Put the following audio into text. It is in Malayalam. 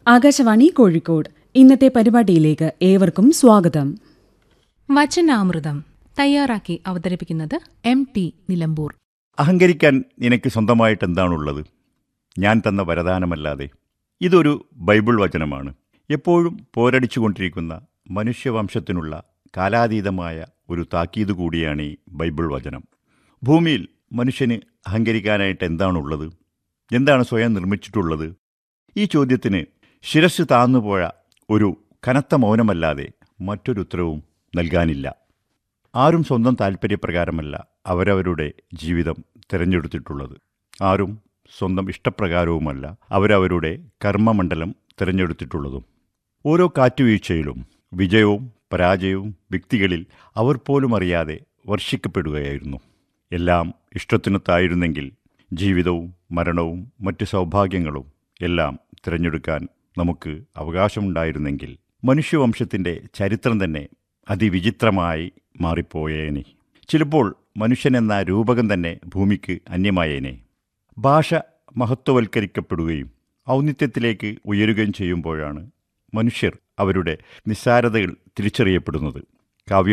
ആകാശവാണി കോഴിക്കോട് ഇന്നത്തെ പരിപാടിയിലേക്ക് ഏവർക്കും സ്വാഗതം വചനാമൃതം തയ്യാറാക്കി അവതരിപ്പിക്കുന്നത് എം ടി നിലമ്പൂർ അഹങ്കരിക്കാൻ നിനക്ക് സ്വന്തമായിട്ട് എന്താണുള്ളത് ഞാൻ തന്ന വരദാനമല്ലാതെ ഇതൊരു ബൈബിൾ വചനമാണ് എപ്പോഴും പോരടിച്ചുകൊണ്ടിരിക്കുന്ന മനുഷ്യവംശത്തിനുള്ള കാലാതീതമായ ഒരു താക്കീത് കൂടിയാണ് ഈ ബൈബിൾ വചനം ഭൂമിയിൽ മനുഷ്യന് അഹങ്കരിക്കാനായിട്ട് എന്താണുള്ളത് എന്താണ് സ്വയം നിർമ്മിച്ചിട്ടുള്ളത് ഈ ചോദ്യത്തിന് ശിരസ് താന്നുപോയ ഒരു കനത്ത മൗനമല്ലാതെ മറ്റൊരു ഉത്തരവും നൽകാനില്ല ആരും സ്വന്തം താൽപ്പര്യപ്രകാരമല്ല അവരവരുടെ ജീവിതം തിരഞ്ഞെടുത്തിട്ടുള്ളത് ആരും സ്വന്തം ഇഷ്ടപ്രകാരവുമല്ല അവരവരുടെ കർമ്മമണ്ഡലം തിരഞ്ഞെടുത്തിട്ടുള്ളതും ഓരോ കാറ്റുവീഴ്ചയിലും വിജയവും പരാജയവും വ്യക്തികളിൽ അവർ പോലും അറിയാതെ വർഷിക്കപ്പെടുകയായിരുന്നു എല്ലാം ഇഷ്ടത്തിനൊത്തായിരുന്നെങ്കിൽ ജീവിതവും മരണവും മറ്റ് സൗഭാഗ്യങ്ങളും എല്ലാം തിരഞ്ഞെടുക്കാൻ നമുക്ക് അവകാശമുണ്ടായിരുന്നെങ്കിൽ മനുഷ്യവംശത്തിൻ്റെ ചരിത്രം തന്നെ അതിവിചിത്രമായി മാറിപ്പോയേനെ ചിലപ്പോൾ മനുഷ്യനെന്ന രൂപകം തന്നെ ഭൂമിക്ക് അന്യമായേനെ ഭാഷ മഹത്വവൽക്കരിക്കപ്പെടുകയും ഔന്നിത്യത്തിലേക്ക് ഉയരുകയും ചെയ്യുമ്പോഴാണ് മനുഷ്യർ അവരുടെ നിസ്സാരതകൾ തിരിച്ചറിയപ്പെടുന്നത് കാവ്യ